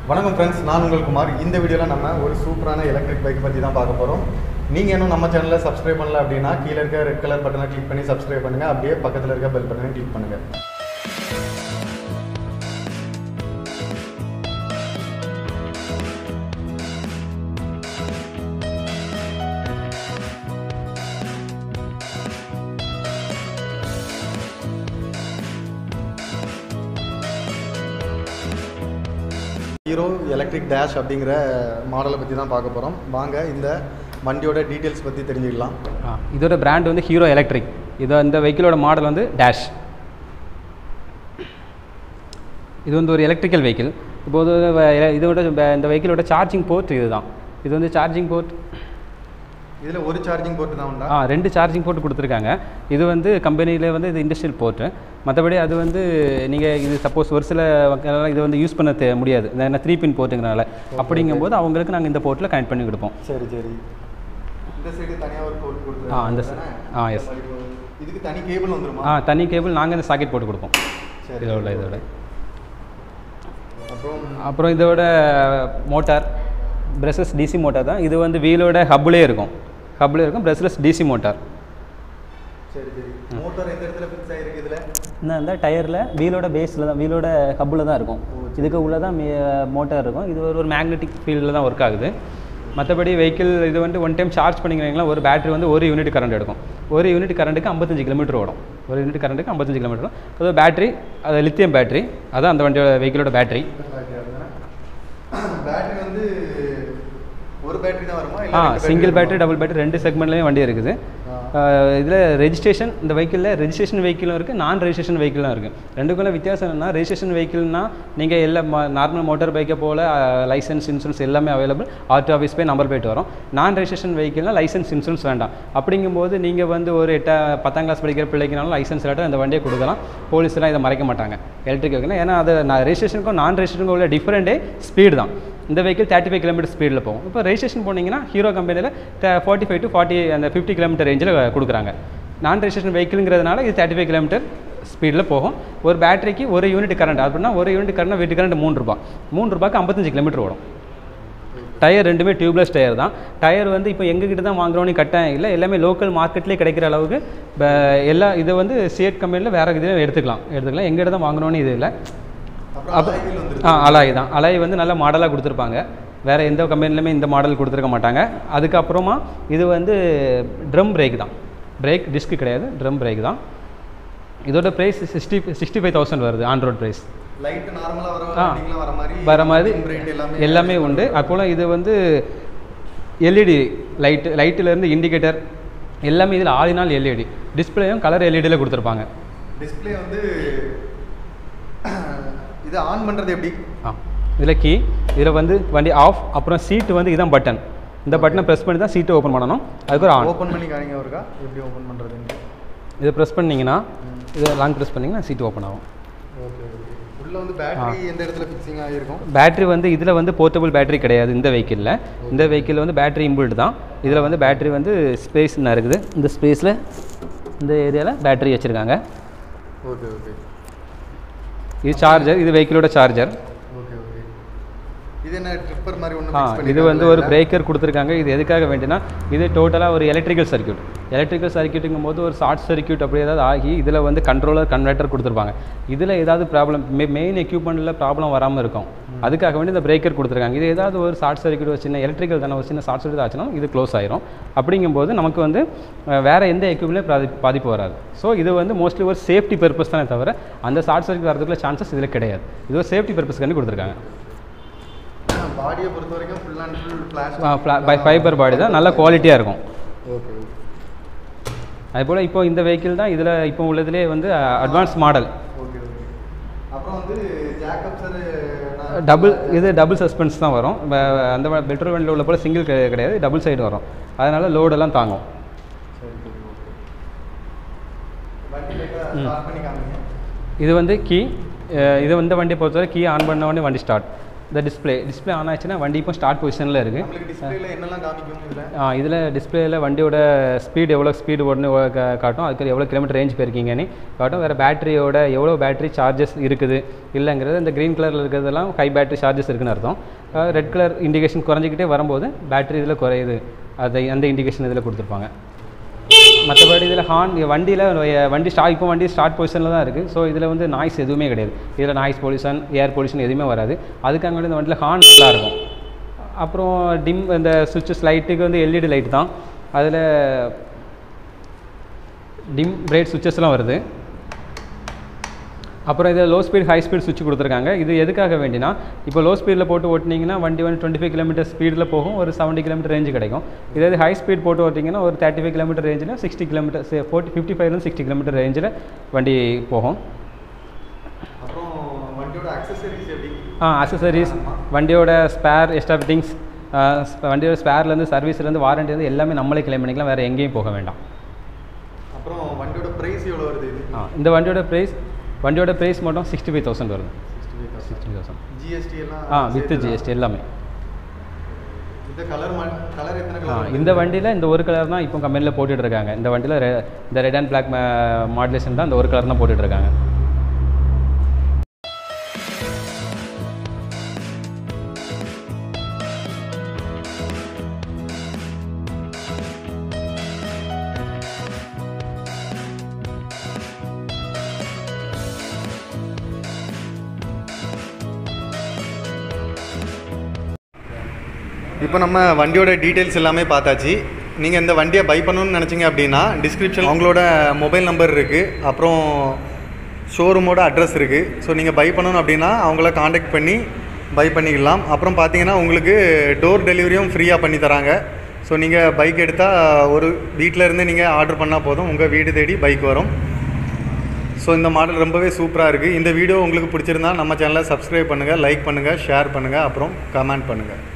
வணக்கம் ஃப்ரெண்ட்ஸ் நான் உங்கள் குமார் இந்த வீடியோவில் நம்ம ஒரு சூப்பரான எலக்ட்ரிக் பைக் பற்றி தான் பார்க்க போகிறோம் நீங்கள் இன்னும் நம்ம சேனலில் சப்ஸ்கிரைப் பண்ணல அப்படின்னா கீழே இருக்க ரெட் கலர் பட்டனை கிளிக் பண்ணி சப்ஸ்கிரைப் பண்ணுங்கள் அப்படியே பக்கத்தில் இருக்க பெல் பட்டனை கிளிக் பண்ணுங்கள் ஹீரோ எலக்ட்ரிக் டேஷ் அப்படிங்கிற மாடலை பற்றி தான் பார்க்க போகிறோம் வாங்க இந்த வண்டியோட டீட்டெயில்ஸ் பற்றி தெரிஞ்சுக்கலாம் ஆ, இதோட பிராண்ட் வந்து ஹீரோ எலக்ட்ரிக் இதோ இந்த வெஹிக்கிளோட மாடல் வந்து டேஷ் இது வந்து ஒரு எலக்ட்ரிக்கல் வெஹிக்கிள் இப்போ வந்து வ- இதோட ப- இந்த வெஹிக்கிளோட சார்ஜிங் போர்ட் இதுதான் இது வந்து சார்ஜிங் போர்ட் இதில் ஒரு சார்ஜிங் போர்ட்டு தான் உண்டா ஆ ரெண்டு சார்ஜிங் போர்ட் கொடுத்துருக்காங்க இது வந்து கம்பெனியில் வந்து இது இண்டஸ்ட்ரியல் போர்ட்டு மற்றபடி அது வந்து நீங்கள் இது சப்போஸ் ஒரு சில மக்களால இது வந்து யூஸ் பண்ண தெ- முடியாது இந்த த்ரீ பின் போர்ட்டுங்கிறனால அப்படிங்கும்போது அவங்களுக்கு நாங்கள் இந்த போர்ட்டில் கனெக்ட் பண்ணி கொடுப்போம் சரி சரி இந்த சைடு தனியாக ஒரு போர்ட் கொடுத்து ஆ, அந்த side. ஆ, yes. இதுக்கு தனி கேபிள் வந்துருமா ஆ தனி கேபிள் நாங்கள் இந்த சாக்கெட் போட்டு கொடுப்போம் சரி இதோட இதோட அப்புறம் அப்புறம் இதோட மோட்டார் பிரஷஸ் டிசி மோட்டார் தான் இது வந்து வீலோட ஹப்லேயே இருக்கும் ஹப்லேயே இருக்கும் பிரஷ்லெஸ் டிசி மோட்டார் சரி சரி மோட்டார் எந்த இடத்துல ஃபிக்ஸ் ஆகிருக்கு இதில் இந்த இந்த டயரில் வீலோட பேஸில் தான் வீலோட ஹப்பில் தான் இருக்கும் இதுக்கு உள்ளே தான் மோட்டார் இருக்கும் இது ஒரு ஒரு மேக்னெட்டிக் ஃபீல்டில் தான் ஒர்க் ஆகுது மற்றபடி வெஹிக்கிள் இது வந்து ஒன் டைம் சார்ஜ் பண்ணிக்கிறீங்களா ஒரு பேட்டரி வந்து ஒரு யூனிட் கரண்ட் எடுக்கும் ஒரு யூனிட் கரண்ட்டுக்கு ஐம்பத்தஞ்சு கிலோமீட்டர் ஓடும் ஒரு யூனிட் கரண்ட்டுக்கு ஐம்பத்தஞ்சு கிலோமீட்டர் ஓடும் அது பேட்டரி அது லித்தியம் பேட்டரி அதான் அந்த வண்டியோட வெஹிக்கிளோட பேட்டரி பேட்டரி வந்து ஒரு பேட்டரி தான் வருமா ஆ சிங்கிள் பேட்டரி டபுள் பேட்டரி ரெண்டு செக்மெண்ட்லேயும் வண்டி இருக்குது இதில் ரெஜிஸ்ட்ரேஷன் இந்த வெஹிக்கிளில் ரெஜிஸ்ட்ரேஷன் வெஹிக்கிளும் இருக்குது நான் ரெஜிஸ்ட்ரேஷன் வெஹிக்கிளும் இருக்குது ரெண்டுக்குள்ள வித்தியாசம் என்னன்னா ரெஜிஸ்ட்ரேஷன் வெஹிக்கிள்னா நீங்கள் எல்லா நார்மல் மோட்டார் பைக்கை போல் லைசன்ஸ் இன்சூரன்ஸ் எல்லாமே அவைலபிள் ஆர்டி ஆஃபீஸ் போய் நம்பர் போயிட்டு வரும் நான் ரெஜிஸ்ட்ரேஷன் வெஹிக்கிள்னா லைசன்ஸ் இன்சூரன்ஸ் வேண்டாம் அப்படிங்கும்போது நீங்கள் வந்து ஒரு எட்டா பத்தாம் கிளாஸ் படிக்கிற பிள்ளைக்குனாலும் லைசன்ஸ் இல்லாட்டும் இந்த வண்டியை கொடுக்கலாம் போலீஸ்லாம் இதை மறைக்க மாட்டாங்க எலக்ட்ரிக் வெஹிக்கிள் ஏன்னா அது நான் ரெஜிஸ்ட்ரேஷனுக்கும் நான் ரெஜிஸ்ட்ரேஷனுக்கும் உள்ள டிஃப்ரெண்டே ஸ்பீடு தான் இந்த வெஹிக்கிள் தேர்ட்டி ஃபைவ் கிலோமீட்டர் ஸ்பீடில் போகும் இப்போ ரெஜிஸ்ட்ரேஷன் போனீங்கன்னா ஹீரோ கம்பெனியில் ஃபார்ட்டி ஃபைவ் டு ஃபார்ட்டி அந்த ஃபிஃப்டி கிலோமீட்டர் ரேஞ்சில் கொடுக்குறாங்க நான் ரெஜிஸ்ட்ரேஷன் வெஹிக்கிள்ங்கிறதுனால இது தேர்ட்டி ஃபைவ் கிலோமீட்டர் ஸ்பீடில் போகும் ஒரு பேட்டரிக்கு ஒரு யூனிட் கரண்ட் அப்படின்னா ஒரு யூனிட் கரண்ட் வீட்டு கரண்ட் மூணு ரூபா மூணு ரூபாய்க்கு ஐம்பத்தஞ்சு கிலோமீட்டர் ஓடும் டயர் ரெண்டுமே டியூப்லெஸ் டயர் தான் டயர் வந்து இப்போ எங்ககிட்ட தான் வாங்குறோன்னு கட்டாயம் இல்லை எல்லாமே லோக்கல் மார்க்கெட்லேயே கிடைக்கிற அளவுக்கு ப- எல்லா இதை வந்து சேட் கம்பெனியில் வேறு இதில் எடுத்துக்கலாம் எடுத்துக்கலாம் எங்கிட்ட தான் வாங்குறோன்னு இது இல்லை அப்புறம் அப்ப- அலாய்வில் வந்துருக்கு ஆ அலாய் தான் அலாய் வந்து நல்ல மாடலாக கொடுத்துருப்பாங்க வேறு எந்த கம்பெனிலுமே இந்த மாடல் கொடுத்துருக்க மாட்டாங்க அதுக்கப்புறமா இது வந்து ட்ரம் பிரேக் தான் பிரேக் டிஸ்க் கிடையாது ட்ரம் பிரேக் தான் இதோட price sixty sixty five thousand வருது ஆன் ரோட் ப்ரைஸ் லைட் நார்மலாக வர ஆ. வண்டிங்களாம் வர மாதிரி வர மாதிரி பிரைட் எல்லாமே எல்லாமே உண்டு அப்போலாம் இது வந்து எல்இடி லைட்டு லைட்டிலேருந்து இண்டிகேட்டர் எல்லாமே இதில் ஆல் இன் ஆல் எல்இடி டிஸ்பிளேயும் கலர் எல்இடியில் கொடுத்துருப்பாங்க டிஸ்ப்ளே வந்து இது ஆன் பண்ணுறது எப்படி ஆ இதில் கீ இதில் வந்து வண்டி ஆஃப் அப்புறம் சீட்டு வந்து இதான் பட்டன் இந்த பட்டனை ப்ரெஸ் பண்ணி தான் சீட்டை ஓப்பன் பண்ணணும் அதுக்கு ஒரு ஆன் ஓப்பன் பண்ணி காணிங்க ஒருக்கா எப்படி ஓப்பன் பண்ணுறதுன்னு இதை ப்ரெஸ் பண்ணிங்கன்னா இதை லாங் ப்ரெஸ் பண்ணிங்கன்னா சீட்டு ஓப்பன் ஆகும் ஓகே ஓகே உள்ள வந்து பேட்டரி எந்த இடத்துல ஃபிக்ஸிங் ஆகிருக்கும் பேட்டரி வந்து இதில் வந்து போர்ட்டபிள் பேட்டரி கிடையாது இந்த வெஹிக்கிளில் இந்த வெஹிக்கிள் வந்து பேட்டரி இம்பிள்ட் தான் இதில் வந்து பேட்டரி வந்து ஸ்பேஸ்னு இருக்குது இந்த ஸ்பேஸில் இந்த ஏரியாவில் பேட்டரி வச்சுருக்காங்க ஓகே ஓகே இது சார்ஜர் இது வெஹிக்கிளோட சார்ஜர் ஓகே ஓகே இது என்ன ட்ரிப்பர் மாதிரி ஒன்று ஆ இது வந்து ஒரு பிரேக்கர் கொடுத்துருக்காங்க இது எதுக்காக வேண்டினா இது டோட்டலாக ஒரு எலக்ட்ரிக்கல் சர்க்யூட் எலக்ட்ரிக்கல் சர்க்யூட்டுங்கும் போது ஒரு ஷார்ட் சர்க்யூட் அப்படி ஏதாவது ஆகி இதில் வந்து கண்ட்ரோலர் கன்வெர்ட்டர் கொடுத்துருப்பாங்க இதில் ஏதாவது ப்ராப்ளம் மெயின் எக்யூப்மெண்ட்டில் ப்ராப்ளம் வராமல் இருக்கும் அதுக்காக வேண்டி இந்த பிரேக்கர் கொடுத்துருக்காங்க இது ஏதாவது ஒரு ஷார்ட் சர்க்யூட் ஒரு சின்ன எலக்ட்ரிக்கல் தானே ஒரு சின்ன ஷார்ட் சர்க்யூட் ஆச்சுன்னா இது க்ளோஸ் ஆயிரும் அப்படிங்கும்போது நமக்கு வந்து அஹ், வேற எந்த எக்யூப்மெண்ட்லையும் பாதி பாதிப்பு வராது ஸோ இது வந்து மோஸ்ட்லி ஒரு சேஃப்டி பர்பஸ் தானே தவிர அந்த ஷார்ட் சர்க்யூட் வரதுக்குள்ள சான்சஸ் இதில் கிடையாது இது ஒரு சேஃப்டி பர்பஸ்க்காண்டி கொடுத்துருக்காங்க பாடியை பொறுத்த வரைக்கும் full and full plastic by fibre body தான் நல்ல குவாலிட்டியாக இருக்கும் ஓகே ஓகே அதுபோல் இப்போ இந்த வெஹிக்கிள் தான் இதில் இப்போ உள்ளதுலேயே வந்து அட்வான்ஸ் மாடல் ஓகே ஓகே அப்புறம் வந்து ஜாக்கப் சார் டபுள் இது டபுள் சஸ்பென்ஸ் தான் வரும் வ- அந்த பெட்ரோல் வண்டியில் உள்ள போல் சிங்கிள் கிடையாது டபுள் சைடு வரும் அதனால் லோடெல்லாம் தாங்கும் சரி சரி ஓகே வண்டி லைட்டாக ஸ்டார்ட் பண்ணி காமிங்க இது வந்து கீ இது இந்த வண்டியை பொறுத்தவரை கீ ஆன் பண்ண உடனே வண்டி ஸ்டார்ட் இந்த டிஸ்ப்ளே டிஸ்ப்ளே ஆன் ஆச்சுன்னா வண்டி இப்போ ஸ்டார்ட் பொசிஷனில் இருக்குது நம்மளுக்கு டிஸ்பிளேல என்னெல்லாம் காமிக்கும் இதில் இதில் டிஸ்பிளேயில் வண்டியோட ஸ்பீடு எவ்வளோ ஸ்பீடு ஓடுன்னு கா- காட்டும் அதுக்கு எவ்வளோ கிலோமீட்டர் ரேஞ்ச் போயிருக்கீங்கன்னு காட்டும் வேறு பேட்டரியோட எவ்வளோ பேட்டரி சார்ஜஸ் இருக்குது இல்லைங்கிறது இந்த க்ரீன் கலரில் இருக்கிறதெல்லாம் ஹை பேட்டரி சார்ஜஸ் இருக்குன்னு அர்த்தம் ரெட் கலர் இண்டிகேஷன் குறைஞ்சிக்கிட்டே வரும்போது பேட்டரி இதில் குறையுது அதை அந்த இண்டிகேஷன் இதில் கொடுத்துருப்பாங்க மற்றபடி இதில் ஹார்ன் வண்டியில் வண்டி ஸ்டா இப்போ வண்டி ஸ்டார்ட் பொசிஷனில் தான் இருக்குது ஸோ இதில் வந்து நாய்ஸ் எதுவுமே கிடையாது இதில் நாய்ஸ் பொல்யூஷன் ஏர் பொல்யூஷன் எதுவுமே வராது அதுக்காக வேண்டி இந்த வண்டியில் ஹார்ன் நல்லா இருக்கும் அப்புறம் டிம் இந்த சுவிட்சஸ் லைட்டுக்கு வந்து எல்இடி லைட் தான் அதில் டிம் பிரைட் சுவிச்சஸ்லாம் வருது அப்புறம் இதில் லோ ஸ்பீட் ஹை ஸ்பீட் சுவிட்ச் கொடுத்துருக்காங்க இது எதுக்காக வேண்டினா இப்போ லோ ஸ்பீடில் போட்டு ஓட்டினீங்கன்னா வண்டி வந்து டுவெண்ட்டி ஃபைவ் கிலோமீட்டர் ஸ்பீடில் போகும் ஒரு செவன்ட்டி கிலோமீட்டர் ரேஞ்சு கிடைக்கும் இதே ஹை ஸ்பீட் போட்டு ஓட்டிங்கன்னா ஒரு தேர்ட்டி ஃபைவ் கிலோமீட்டர் ரேஞ்சில் சிக்ஸ்டி கிலோமீட்டர் ஃபோர்ட்டி ஃபிஃப்டி ஃபைவ்லேருந்து சிக்ஸ்டி கிலோமீட்டர் ரேஞ்சில் வண்டி போகும் அப்புறம் வண்டியோட அக்சசரிஸ் எப்படி ஆ அசசரிஸ் வண்டியோட ஸ்பேர் எக்ஸ்ட்ரா ஃபிட்டிங்ஸ் வண்டியோட ஸ்பேர்லேருந்து சர்வீஸ்லேருந்து வாரண்டிலேருந்து எல்லாமே நம்மளே கிளைம் பண்ணிக்கலாம் வேறு எங்கேயும் போக வேண்டாம் அப்புறம் வண்டியோட ப்ரைஸ் எவ்வளோ வருது இது ஆ இந்த வண்டியோட ப்ரைஸ் வண்டியோட ப்ரைஸ் மட்டும் சிக்ஸ்டி ஃபைவ் தௌசண்ட் வருது சிக்ஸ்டி தௌசண்ட் ஜிஎஸ்டி எல்லாம் ஆ வித் சேர்த்து தான். ஜிஎஸ்டி எல்லாமே இந்த கலர் கலர் எத்தனை ஆ கலர் இந்த வண்டியில் இந்த ஒரு கலர் தான் இப்போ கம்பெனியில் போட்டுட்டு இருக்காங்க இந்த வண்டியில் ரெ- இந்த ரெட் அண்ட் பிளாக் மாடுலேஷன் தான் இந்த ஒரு கலர் தான் போட்டுட்டு இருக்காங்க இப்போ நம்ம வண்டியோட டீட்டெயில்ஸ் எல்லாமே பார்த்தாச்சு நீங்கள் இந்த வண்டியை பை பண்ணணும்னு நினச்சிங்க அப்படின்னா டிஸ்கிரிப்ஷன் அவங்களோட மொபைல் நம்பர் இருக்குது அப்புறம் ஷோரூமோட அட்ரஸ் இருக்குது ஸோ நீங்கள் பை பண்ணணும் அப்படின்னா அவங்கள காண்டாக்ட் பண்ணி பை பண்ணிக்கலாம் அப்புறம் பார்த்தீங்கன்னா உங்களுக்கு டோர் டெலிவரியும் ஃப்ரீயாக பண்ணி தராங்க ஸோ நீங்கள் பைக் எடுத்தால் ஒரு வீட்டில் இருந்து நீங்கள் ஆர்டர் பண்ணால் போதும் உங்கள் வீடு தேடி பைக் வரும் ஸோ இந்த மாடல் ரொம்பவே சூப்பராக இருக்குது இந்த வீடியோ உங்களுக்கு பிடிச்சிருந்தா நம்ம சேனலை சப்ஸ்கிரைப் பண்ணுங்கள் லைக் பண்ணுங்கள் ஷேர் பண்ணுங்கள் அப்புறம் கமெண்ட் பண்ணுங்கள்